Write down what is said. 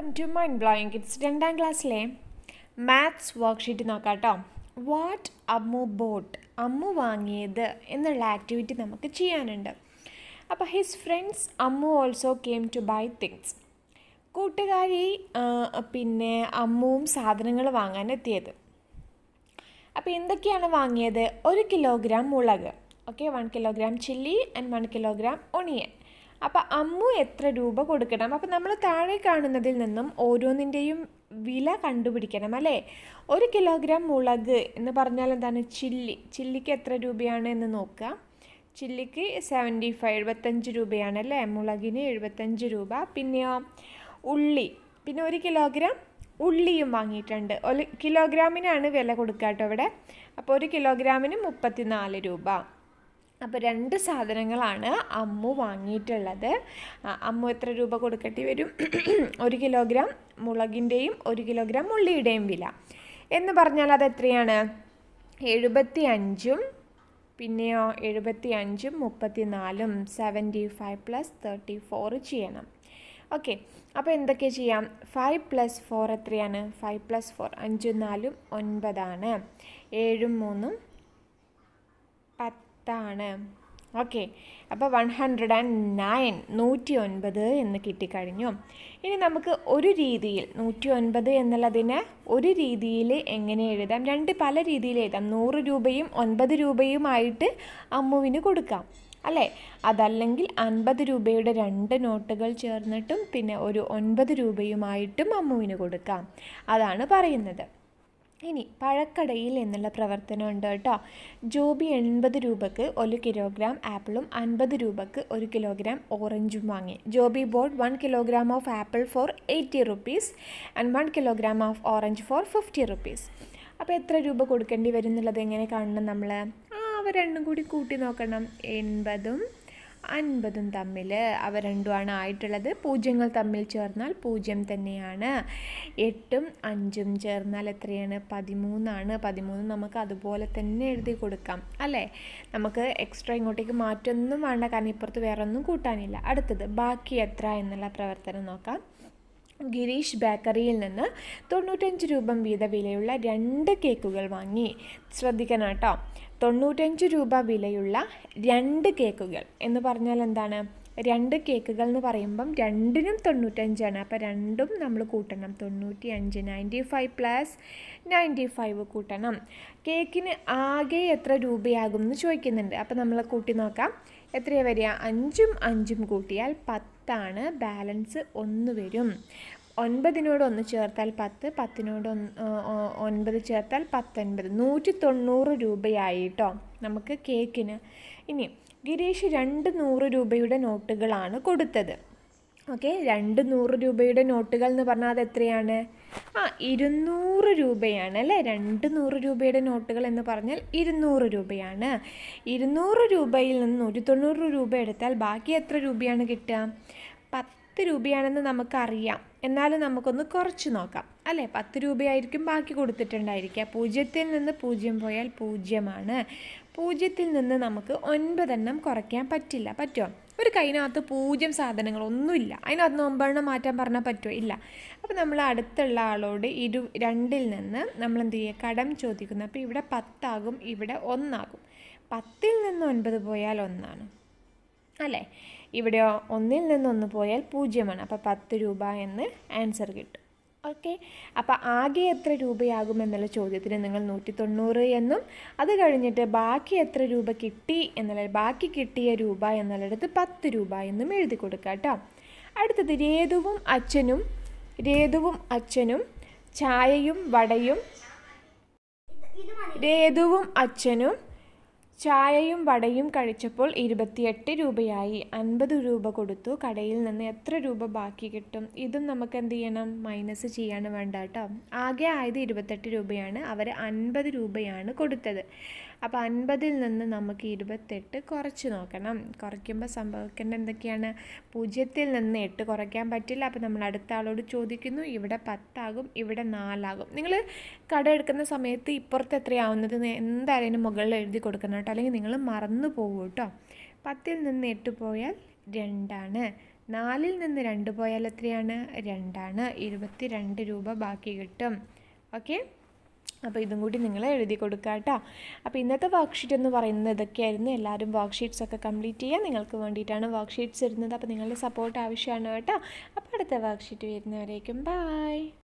welcome to mind blowing kids രണ്ടാം ക്ലാസ്സിലെ maths worksheet നോക്കാം കേട്ടോ വാട്ട് അമ്മു ബോട്ട് അമ്മു വാങ്ങിയത് എന്നുള്ള ആക്ടിവിറ്റി നമുക്ക് ചെയ്യാനുണ്ട് അപ്പോൾ his friends Ammu also came to buy things കൂട്ടുകാരി ആ, പിന്നെ അമ്മുവും സാധനങ്ങൾ വാങ്ങാൻ എത്തിയത് അപ്പോൾ എന്തൊക്കെയാണ് വാങ്ങിയത് ഒരു കിലോഗ്രാം മുളക് okay one kilogram chilli and one kilogram onion അപ്പോൾ അമ്മു എത്ര രൂപ കൊടുക്കണം അപ്പോൾ നമ്മൾ താഴെ കാണുന്നതിൽ നിന്നും ഓരോന്നിൻ്റെയും വില കണ്ടുപിടിക്കണം അല്ലേ ഒരു കിലോഗ്രാം മുളക് എന്ന് പറഞ്ഞാൽ എന്താണ് ചില്ലി ചില്ലിക്ക് എത്ര രൂപയാണ് എന്ന് നോക്കുക ചില്ലിക്ക് സെവൻറ്റി ഫൈവ് എഴുപത്തഞ്ച് രൂപയാണ് അല്ലേ മുളകിന് എഴുപത്തഞ്ച് രൂപ പിന്നെയോ ഉള്ളി പിന്നെ ഒരു കിലോഗ്രാം ഉള്ളിയും വാങ്ങിയിട്ടുണ്ട് ഒരു കിലോഗ്രാമിനാണ് വില കൊടുക്കുക കേട്ടോ ഇവിടെ അപ്പോൾ ഒരു കിലോഗ്രാമിന് മുപ്പത്തിനാല് രൂപ അപ്പോൾ രണ്ട് സാധനങ്ങളാണ് അമ്മു വാങ്ങിയിട്ടുള്ളത് ആ, അമ്മു എത്ര രൂപ കൊടുക്കേണ്ടി വരും ഒരു കിലോഗ്രാം മുളകിൻ്റെയും ഒരു കിലോഗ്രാം ഉള്ളിയുടെയും വില എന്ന് പറഞ്ഞാൽ അത് എത്രയാണ് എഴുപത്തി അഞ്ചും പിന്നെയോ എഴുപത്തി അഞ്ചും മുപ്പത്തി നാലും seventy five plus thirty four ചെയ്യണം ഓക്കെ അപ്പോൾ എന്തൊക്കെ ചെയ്യാം ഫൈവ് പ്ലസ് ഫോർ എത്രയാണ് ഫൈവ് പ്ലസ് ഫോർ അഞ്ചും നാലും ഒൻപതാണ് ഏഴും മൂന്നും പത്താണ് ഓക്കെ അപ്പോൾ വൺ ഹൺഡ്രഡ് ആൻഡ് നയൻ നൂറ്റി ഒൻപത് എന്ന് കിട്ടിക്കഴിഞ്ഞു ഇനി നമുക്ക് ഒരു രീതിയിൽ നൂറ്റി ഒൻപത് എന്നുള്ളതിനെ ഒരു രീതിയിൽ എങ്ങനെ എഴുതാം രണ്ട് പല രീതിയിൽ എഴുതാം നൂറ് രൂപയും ഒൻപത് രൂപയുമായിട്ട് അമ്മുവിന് കൊടുക്കാം അല്ലേ അതല്ലെങ്കിൽ അൻപത് രൂപയുടെ രണ്ട് നോട്ടുകൾ ചേർന്നിട്ടും പിന്നെ ഒരു ഒൻപത് രൂപയുമായിട്ടും അമ്മുവിന് കൊടുക്കാം അതാണ് പറയുന്നത് ഇനി പഴക്കടയിൽ എന്നുള്ള പ്രവർത്തനം ഉണ്ട് കേട്ടോ ജോബി എൺപത് രൂപക്ക് ഒരു കിലോഗ്രാം ആപ്പിളും അൻപത് രൂപക്ക് ഒരു കിലോഗ്രാം ഓറഞ്ചും വാങ്ങി Joby bought one kilogram of apple for eighty rupees and one kilogram of orange for fifty rupees അപ്പോൾ എത്ര രൂപ കൊടുക്കേണ്ടി വരും എന്നുള്ളത് എങ്ങനെ കാണണം നമ്മൾ ആ അവ രണ്ടും കൂടി കൂട്ടി നോക്കണം എൺപതും അൻപതും തമ്മിൽ അവ രണ്ടുമാണ് ആയിട്ടുള്ളത് പൂജ്യങ്ങൾ തമ്മിൽ ചേർന്നാൽ പൂജ്യം തന്നെയാണ് എട്ടും അഞ്ചും ചേർന്നാൽ എത്രയാണ് പതിമൂന്നാണ് പതിമൂന്ന് നമുക്ക് അതുപോലെ തന്നെ എഴുതി കൊടുക്കാം അല്ലേ നമുക്ക് എക്സ്ട്രാ ഇങ്ങോട്ടേക്ക് മാറ്റൊന്നും വേണ്ട കാരണം ഇപ്പുറത്ത് വേറെ ഒന്നും കൂട്ടാനില്ല അടുത്തത് ബാക്കി എത്ര എന്നുള്ള പ്രവർത്തനം നോക്കാം ഗിരീഷ് ബേക്കറിയിൽ നിന്ന് തൊണ്ണൂറ്റഞ്ച് രൂപ വീത വിലയുള്ള രണ്ട് കേക്കുകൾ വാങ്ങി ശ്രദ്ധിക്കണം കേട്ടോ തൊണ്ണൂറ്റഞ്ച് രൂപ വിലയുള്ള രണ്ട് കേക്കുകൾ എന്ന് പറഞ്ഞാൽ എന്താണ് രണ്ട് കേക്കുകൾ എന്ന് പറയുമ്പം രണ്ടിനും തൊണ്ണൂറ്റഞ്ചാണ് അപ്പോൾ രണ്ടും നമ്മൾ കൂട്ടണം തൊണ്ണൂറ്റി അഞ്ച് ninety five plus ninety five കൂട്ടണം കേക്കിന് ആകെ എത്ര രൂപയാകും എന്ന് ചോദിക്കുന്നുണ്ട് അപ്പോൾ നമ്മൾ കൂട്ടി നോക്കാം എത്രയാണ് വരിക അഞ്ചും അഞ്ചും കൂട്ടിയാൽ പത്താണ് ബാലൻസ് ഒന്ന് വരും ഒൻപതിനോട് ഒന്ന് ചേർത്താൽ പത്ത് പത്തിനോട് ഒന്ന് ആ, ആ, ഒൻപത് ചേർത്താൽ പത്തൊൻപത് നൂറ്റി തൊണ്ണൂറ് രൂപയായി കേട്ടോ നമുക്ക് കേക്കിന് ഇനി ഗിരീഷ് രണ്ട് നൂറ് രൂപയുടെ നോട്ടുകളാണ് കൊടുത്തത് ഓക്കെ രണ്ട് നൂറ് രൂപയുടെ നോട്ടുകൾ എന്ന് പറഞ്ഞാൽ അത് എത്രയാണ് ആ ഇരുന്നൂറ് രൂപയാണ് അല്ലേ രണ്ട് നൂറ് രൂപയുടെ നോട്ടുകൾ എന്ന് പറഞ്ഞാൽ ഇരുന്നൂറ് രൂപയാണ് ഇരുന്നൂറ് രൂപയിൽ നിന്ന് നൂറ്റി തൊണ്ണൂറ് രൂപ എടുത്താൽ ബാക്കി എത്ര രൂപയാണ് കിട്ടുക പത്ത് രൂപയാണെന്ന് നമുക്കറിയാം എന്നാലും നമുക്കൊന്ന് കുറച്ച് നോക്കാം അല്ലേ പത്ത് രൂപയായിരിക്കും ബാക്കി കൊടുത്തിട്ടുണ്ടായിരിക്കുക പൂജ്യത്തിൽ നിന്ന് പൂജ്യം പോയാൽ പൂജ്യമാണ് പൂജ്യത്തിൽ നിന്ന് നമുക്ക് ഒൻപതെണ്ണം കുറയ്ക്കാൻ പറ്റില്ല പറ്റുമോ ഒരു കൈനകത്ത് പൂജ്യം സാധനങ്ങളൊന്നുമില്ല അതിനകത്ത് നിന്ന് ഒമ്പതെണ്ണം മാറ്റാൻ പറഞ്ഞാൽ പറ്റുമോ ഇല്ല അപ്പോൾ നമ്മൾ അടുത്തുള്ള ആളോട് ഇരു രണ്ടിൽ നിന്ന് നമ്മൾ എന്ത് ചെയ്യുക കടം ചോദിക്കുന്നു അപ്പോൾ ഇവിടെ പത്താകും ഇവിടെ ഒന്നാകും പത്തിൽ നിന്ന് ഒൻപത് പോയാൽ ഒന്നാണ് അല്ലേ ഇവിടെയോ ഒന്നിൽ നിന്നൊന്ന് പോയാൽ പൂജ്യമാണ് അപ്പോൾ പത്ത് രൂപ എന്ന് ആൻസർ കിട്ടും ഓക്കെ അപ്പോൾ ആകെ എത്ര രൂപയാകുമെന്നുള്ള ചോദ്യത്തിന് നിങ്ങൾ നൂറ്റി തൊണ്ണൂറ് എന്നും അത് കഴിഞ്ഞിട്ട് ബാക്കി എത്ര രൂപ കിട്ടി എന്നുള്ള ബാക്കി കിട്ടിയ രൂപ എന്നുള്ളിടത്ത് പത്ത് രൂപ എന്നും എഴുതി കൊടുക്കുക കേട്ടോ അടുത്തത് രേതുവും അച്ഛനും രേതുവും അച്ഛനും ചായയും വടയും രേതുവും അച്ഛനും ചായയും വടയും കഴിച്ചപ്പോൾ ഇരുപത്തിയെട്ട് രൂപയായി അൻപത് രൂപ കൊടുത്തു കടയിൽ നിന്ന് എത്ര രൂപ ബാക്കി കിട്ടും ഇതും നമുക്ക് എന്ത് ചെയ്യണം മൈനസ് ചെയ്യാണ് വേണ്ട കേട്ടോ ആകെ ആയത് ഇരുപത്തെട്ട് രൂപയാണ് അവർ അൻപത് രൂപയാണ് കൊടുത്തത് അപ്പോൾ അൻപതിൽ നിന്ന് നമുക്ക് ഇരുപത്തെട്ട് കുറച്ച് നോക്കണം കുറയ്ക്കുമ്പോൾ സംഭവിക്കേണ്ട എന്തൊക്കെയാണ് പൂജ്യത്തിൽ നിന്ന് എട്ട് കുറയ്ക്കാൻ പറ്റില്ല അപ്പോൾ നമ്മൾ അടുത്ത ആളോട് ചോദിക്കുന്നു ഇവിടെ പത്താകും ഇവിടെ നാലാകും നിങ്ങൾ കട എടുക്കുന്ന സമയത്ത് ഇപ്പുറത്ത് എത്രയാവുന്നത് എന്ന് എന്തായാലും മുകളിൽ എഴുതി കൊടുക്കണം കേട്ടോ അല്ലെങ്കിൽ നിങ്ങൾ മറന്നു പോകും കേട്ടോ പത്തിൽ നിന്ന് എട്ട് പോയാൽ രണ്ടാണ് നാലിൽ നിന്ന് രണ്ട് പോയാൽ എത്രയാണ് രണ്ടാണ് ഇരുപത്തി രണ്ട് രൂപ ബാക്കി കിട്ടും ഓക്കെ അപ്പോൾ ഇതും കൂടി നിങ്ങൾ എഴുതി കൊടുക്കുക കേട്ടോ അപ്പോൾ ഇന്നത്തെ വർക്ക്ഷീറ്റ് എന്ന് പറയുന്നത് ഇതൊക്കെയായിരുന്നു എല്ലാവരും വർക്ക്ഷീറ്റ്സ് ഒക്കെ കംപ്ലീറ്റ് ചെയ്യുക നിങ്ങൾക്ക് വേണ്ടിയിട്ടാണ് വർക്ക്ഷീറ്റ്സ് ഇരുന്നത് അപ്പോൾ നിങ്ങളുടെ സപ്പോർട്ട് ആവശ്യമാണ് കേട്ടോ അപ്പോൾ അടുത്ത വർക്ക്ഷീറ്റ് വരുന്നവരേക്കും ബായ്